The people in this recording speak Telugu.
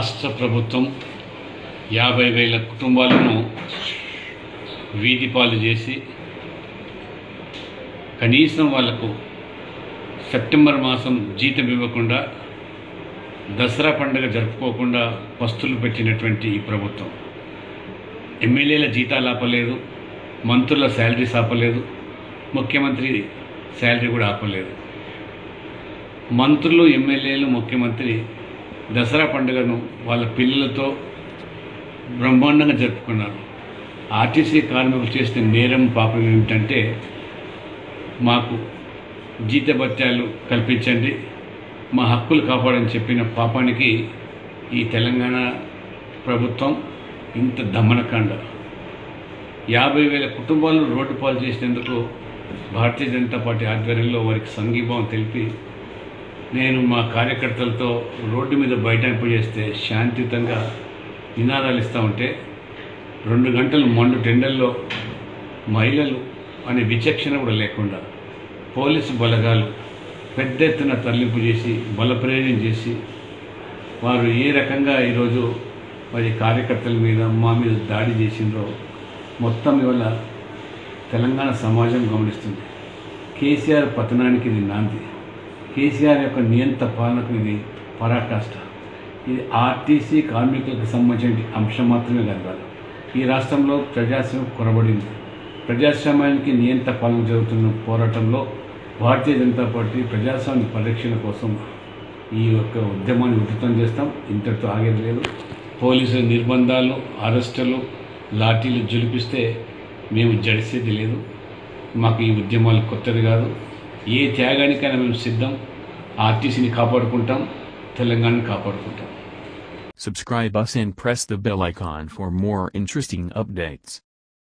రాష్ట్ర ప్రభుత్వం యాభై వేల కుటుంబాలను వీధి పాలు చేసి కనీసం వాళ్లకు సెప్టెంబర్ మాసం జీతం ఇవ్వకుండా దసరా పండుగ జరుపుకోకుండా పస్తులు పెట్టినటువంటి ఈ ప్రభుత్వం ఎమ్మెల్యేల జీతాలు ఆపలేదు మంత్రుల శాలరీస్ ఆపలేదు ముఖ్యమంత్రి శాలరీ కూడా ఆపలేదు మంత్రులు ఎమ్మెల్యేలు ముఖ్యమంత్రి దసరా పండుగను వాళ్ళ పిల్లలతో బ్రహ్మాండంగా జరుపుకున్నారు ఆర్టీసీ కార్మికులు చేసిన నేరం పాపం ఏమిటంటే మాకు జీతభత్యాలు కల్పించండి మా హక్కులు కాపాడని చెప్పిన పాపానికి ఈ తెలంగాణ ప్రభుత్వం ఇంత దమనకాండ యాభై వేల కుటుంబాలను రోడ్డు పాలు చేసినందుకు భారతీయ జనతా పార్టీ ఆధ్వర్యంలో వారికి సంఘీభావం తెలిపి నేను మా కార్యకర్తలతో రోడ్డు మీద బైఠాయింపు చేస్తే శాంతియుతంగా నినాదాలు ఇస్తూ ఉంటే రెండు గంటలు మండు టెండల్లో మహిళలు అనే విచక్షణ కూడా లేకుండా పోలీసు బలగాలు పెద్ద ఎత్తున తరలింపు చేసి బలప్రయోగం చేసి వారు ఏ రకంగా ఈరోజు మరి కార్యకర్తల మీద మా మీద దాడి చేసిండ్రో మొత్తం ఇవాళ తెలంగాణ సమాజం గమనిస్తుంది కేసీఆర్ పతనానికి ఇది నాంది కేసీఆర్ యొక్క నియంత పాలనకు ఇది పరాకాష్ట ఇది ఆర్టీసీ కార్మికులకు సంబంధించిన అంశం మాత్రమే కాదు ఈ రాష్ట్రంలో ప్రజాస్వామ్యం కొరబడింది ప్రజాస్వామ్యానికి నియంత పాలన జరుగుతున్న పోరాటంలో భారతీయ జనతా పార్టీ ప్రజాస్వామ్య పరిరక్షణ కోసం ఈ యొక్క ఉద్యమాన్ని ఉధృతం చేస్తాం ఇంతటితో ఆగేది లేదు పోలీసుల నిర్బంధాలు అరెస్టులు లాఠీలు జులిపిస్తే మేము జడిసేది లేదు మాకు ఈ ఉద్యమాలు కొత్తది కాదు ఏ త్యాగానికైనా మేము సిద్ధం ఆర్టీసీని కాపాడుకుంటాం తెలంగాణని కాపాడుకుంటాం Subscribe us and press the bell icon for more interesting updates.